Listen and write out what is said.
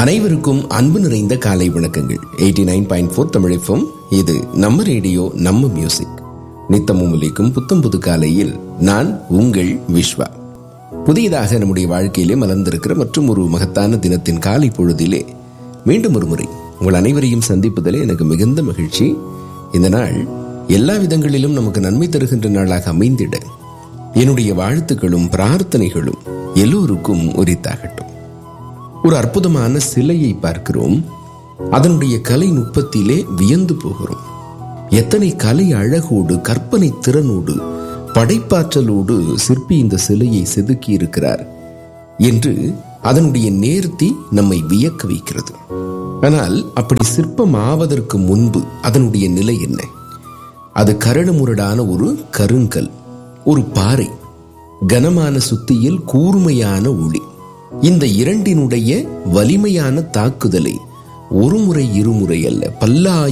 அனைவருக்கும் அன்பு நிறைந்த காலை வணக்கங்கள் eighty nine point four Tamizhagam இது நம்ம ரேடியோ நம்ம மியூசிக் நித்தமும் ஒலிக்கும் புத்தம் புது காலையில் நான் உங்கள் விஸ்வா புதியதாக நம்முடைய வாழ்க்கையிலே மலர்ந்திருக்கிற மற்றும் ஒரு மகத்தான தினத்தின் காலை பொழுதிலே மீண்டும் ஒரு முறை உங்கள் அனைவரையும் சந்திப்பதிலே எனக்கு மிகுந்த மகிழ்ச்சி இந்த நாள் எல்லா விதங்களிலும் நமக்கு நன்மை தருகின்ற நாளாக அமைந்திட என்னுடைய வாழ்த்துக்களும் பிரார்த்தனைகளும் எல்லோருக்கும் உரித்தாகட்டும் ஒரு அற்புதமான சிலையை பார்க்கிறோம் அதனுடைய கலை நுட்பத்திலே வியந்து போகிறோம் எத்தனை கலை அழகோடு கற்பனை திறனோடு படைப்பாற்றலோடு சிற்பி இந்த சிலையை செதுக்கி இருக்கிறார் என்று அதனுடைய நேர்த்தி நம்மை வியக்க வைக்கிறது ஆனால் அப்படி சிற்பம் ஆவதற்கு முன்பு அதனுடைய நிலை என்ன அது கரடுமுரடான ஒரு கருங்கல் ஒரு பாறை கனமான சுத்தியில் கூர்மையான ஒளி இந்த இரண்டினுடைய வலிமையான தாக்குதலை ஒரு முறை இருமுறை அல்ல பல்லாயிரம்